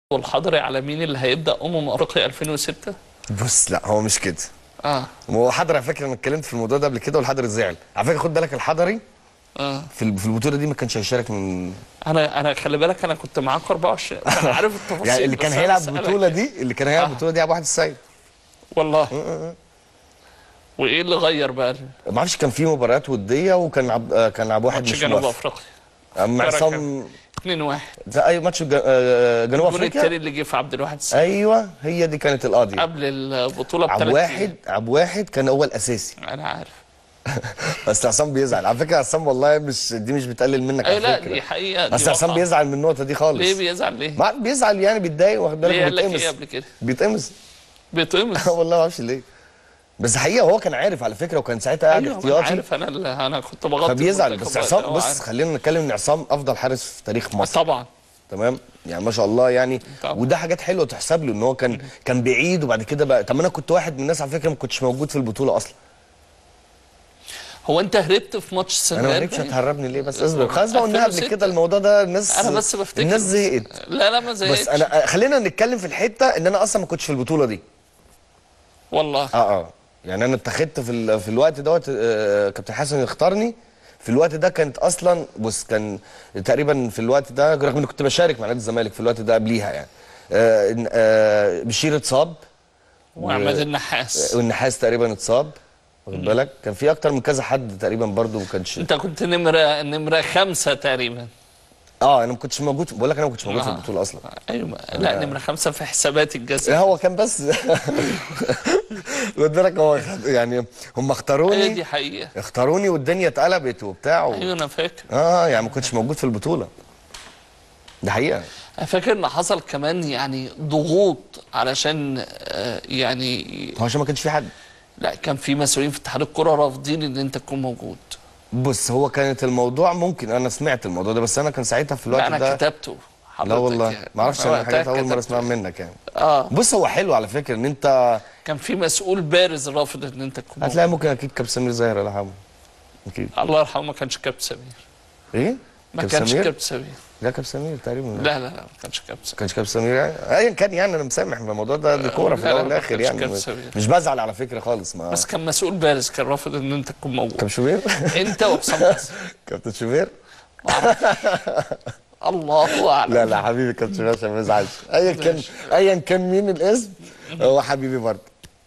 والحضري على مين اللي هيبدا امم افريقيا 2006 بص لا هو مش كده اه هو حضري على فكره انا اتكلمت في الموضوع ده قبل كده والحضري زعل على فكره خد بالك الحضري اه في ال- في البطوله دي ما كانش هيشارك من انا انا خلي بالك انا كنت معاك 24 انا عارف التفاصيل يعني اللي بس كان أنا هيلعب بسألك. البطوله دي اللي كان هيلعب آه. البطوله دي عبد الواحد السيد والله وايه اللي غير بقى ما اعرفش كان في مباريات وديه وكان عب... آه، كان عبد واحد ماتش مش جنوب موافق افريقيا اما فرق عصام 2 1 ده اي ماتش جا- آه، جنوب الجول التاني افريقيا اللي جه في عبد الواحد السيد ايوه هي دي كانت القاضيه قبل البطوله عبد بثلاث واحد عبد واحد كان هو الاساسي انا عارف بس عصام بيزعل على فكره عصام والله مش دي مش بتقلل منك اي على لا فكره دي حقيقه دي بس عصام واقعة. بيزعل من النقطه دي خالص ليه بيزعل ليه؟ ما بيزعل يعني بيتضايق واخد بالك ليه قال لك بيتقمص ايه قبل كده؟ بيتقمص بيتقمص والله ما اعرفش ليه بس حقيقه هو كان عارف على فكره وكان ساعتها قاعد ايوه أنا احتياطي عارف انا اللي انا كنت بغطي فبيزعل المنتخب بس وقتها، عصام بص وعارف. خلينا نتكلم ان عصام افضل حارس في تاريخ مصر طبعا تمام يعني ما شاء الله يعني طبعا. وده حاجات حلوه تحسب له ان هو كان كان بعيد وبعد كده بقى طب انا كنت واحد من الناس على فكره ما كنتش موجود في البطوله اصلا هو انت هربت في ماتش السنغال انا ما عرفتش باين؟ هتهربني ليه بس اصبر خلاص بقى قلنا قبل 2006. كده الموضوع ده الناس انا بس بفتكر الناس زهقت لا لا ما زهقتش بس انا خلينا نتكلم في الحته ان انا اصلا ما كنتش في البطوله دي والله اه اه يعني انا اتخذت في ال... في الوقت دوت آه، كابتن حسن اختارني في الوقت ده كانت اصلا بص كان تقريبا في الوقت ده رغم اني كنت بشارك مع نادي الزمالك في الوقت ده قبليها يعني آه إن- آه بشير اتصاب وعماد النحاس والنحاس تقريبا اتصاب واخد بالك كان في اكتر من كذا حد تقريبا برضو ما كانش انت كنت نمره نمره خمسه تقريبا اه انا ما كنتش موجود بقول لك انا ما كنتش موجود في آه. البطوله اصلا ايوه ما- لا نمره خمسه في حسابات لا الجزاء هو كان بس قلت لك هو يعني هم هي اختاروني دي حقيقه اختاروني والدنيا اتقلبت وبتاع و... ايوه انا فاكر اه يعني ما كنتش موجود في البطوله ده حقيقه انا فاكر ان حصل كمان يعني ضغوط علشان آه، يعني هو عشان ما كانش في حد لا كان في مسؤولين في اتحاد الكره رافضين ان انت تكون موجود بص هو كانت الموضوع ممكن انا سمعت الموضوع ده بس انا كان ساعتها في الوقت لا انا ده كتبته لا حضرتك والله يعني. ما اعرفش أنا انا حاجات وقتها اول مره كتبته. اسمعها منك يعني اه بص هو حلو على فكره ان انت كان في مسؤول بارز رافض ان انت تكون موجود. هتلاقي ممكن اكيد كابتن سمير زاهر ولا حاجه اكيد الله يرحمه ما كانش كابتن سمير ايه ما كابتن كانش سمير؟ كابتن سمير لا كابتن سمير تقريبا لا لا لا ما كانش كابتن سمير كانش كابتن سمير يعني ايا كان يعني انا مسامح في الموضوع ده دي كوره في لا، لا، الاول ما والاخر كانش يعني كابتن مش, سمير. مش بزعل على فكره خالص ما بس كان مسؤول بارز كان رافض ان انت تكون موجود كابتن شوبير انت وحسام حسن كابتن شوبير الله اعلم لا لا حبيبي كابتن شوبير عشان ما يزعلش ايا كان ايا كان مين الاسم هو حبيبي برضه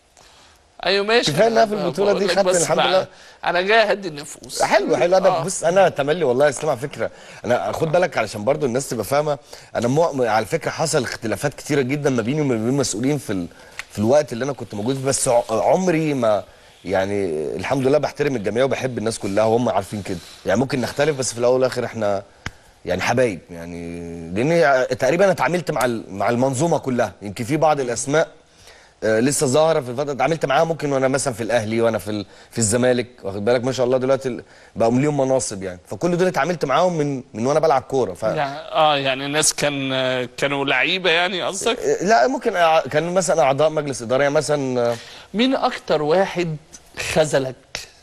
ايوه ماشي كفاية إنها أنا في البطولة بقول دي لك خدت بس الحمد بقى لله. انا جاي اهدي النفوس حلو حلو انا آه. بص انا تملي والله يا اسلام على فكره انا خد بالك علشان برضو الناس تبقى فاهمه انا مو... على فكره حصل اختلافات كتيره جدا ما بيني وما بين المسؤولين في ال... في الوقت اللي انا كنت موجود فيه بس ع- عمري ما يعني الحمد لله بحترم الجميع وبحب الناس كلها وهم عارفين كده يعني ممكن نختلف بس في الاول والاخر احنا يعني حبايب يعني لان تقريبا انا اتعاملت مع ال- مع المنظومه كلها يمكن في بعض الاسماء آه، لسه ظاهره في الفتره اتعاملت معاها ممكن وانا مثلا في الاهلي وانا في ال- في الزمالك واخد بالك ما شاء الله دلوقتي ال- بقوا ليهم مناصب يعني فكل دول اتعاملت معاهم من من وانا بلعب كوره ف يعني اه يعني الناس كان كانوا لعيبه يعني قصدك آه، لا ممكن أع- كان مثلا اعضاء مجلس اداره يعني مثلا آه، مين اكتر واحد خذلك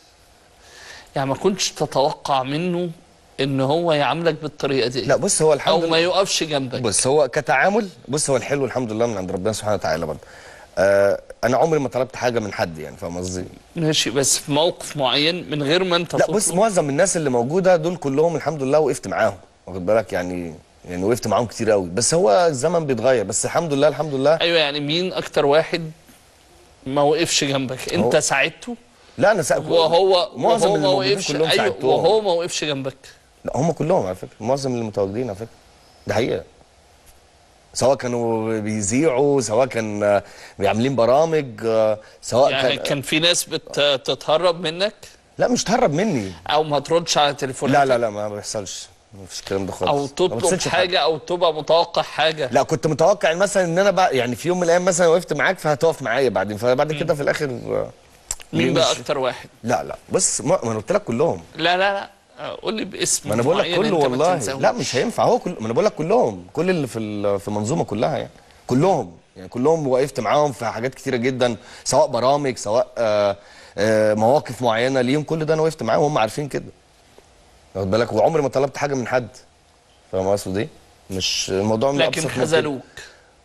يعني ما كنتش تتوقع منه ان هو يعاملك بالطريقه دي لا بص هو الحمد او ما لله يقفش جنبك بص هو كتعامل بص هو الحلو الحمد لله من عند ربنا سبحانه وتعالى برضه آه انا عمري ما طلبت حاجه من حد يعني فاهم قصدي ماشي بس في موقف معين من غير ما انت لا بص تطلب. معظم الناس اللي موجوده دول كلهم الحمد لله وقفت معاهم واخد بالك يعني يعني وقفت معاهم كتير قوي بس هو الزمن بيتغير بس الحمد لله الحمد لله ايوه يعني مين اكتر واحد ما وقفش جنبك انت هو- ساعدته لا انا سا... وهو معظم وهو اللي ما موجودين وقفش كلهم ايوه ساعدتهم وهو ما وقفش جنبك لا هم كلهم على فكره معظم اللي متواجدين على فكره ده حقيقه سواء كانوا بيذيعوا سواء كان آه، عاملين برامج آه، سواء يعني كان كان في ناس بتتهرب منك لا مش تهرب مني او ما تردش على تليفونك لا لا لا ما بيحصلش ما فيش الكلام ده خالص او ما تطلب بتصيرش حاجه او تبقى متوقع حاجه لا كنت متوقع مثلا ان انا بقى يعني في يوم من الايام مثلا وقفت معاك فهتقف معايا بعدين فبعد كده في الاخر آه، مين بقى مش- اكتر واحد لا لا بص ما ما انا قلت لك كلهم لا لا لا قول لي باسم ما انا بقول لك معين كله انت ما والله تنساهوش. لا مش هينفع هو كل ما انا بقول لك كلهم كل اللي في ال- في المنظومه كلها يعني كلهم يعني كلهم وقفت معاهم في حاجات كتيره جدا سواء برامج سواء آه آه مواقف معينه ليهم كل ده انا وقفت معاهم وهم عارفين كده واخد بالك وعمري ما طلبت حاجه من حد فاهم قصدي ايه؟ مش الموضوع من لكن أبسط من كده. خذلوك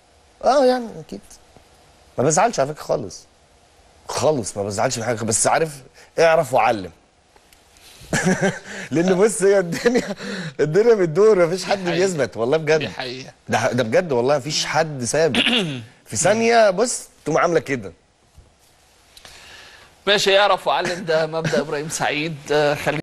اه يعني اكيد ما بزعلش على فكره خالص خالص ما بزعلش من حاجه بس عارف اعرف وعلم لان بص هي الدنيا الدنيا بتدور مفيش حد حقيقة. بيثبت والله دي بجد حقيقه ده ده بجد والله مفيش حد ثابت في ثانيه بص تقوم عامله كده ماشي يعرف وعلم ده مبدا ابراهيم سعيد آه، خلينا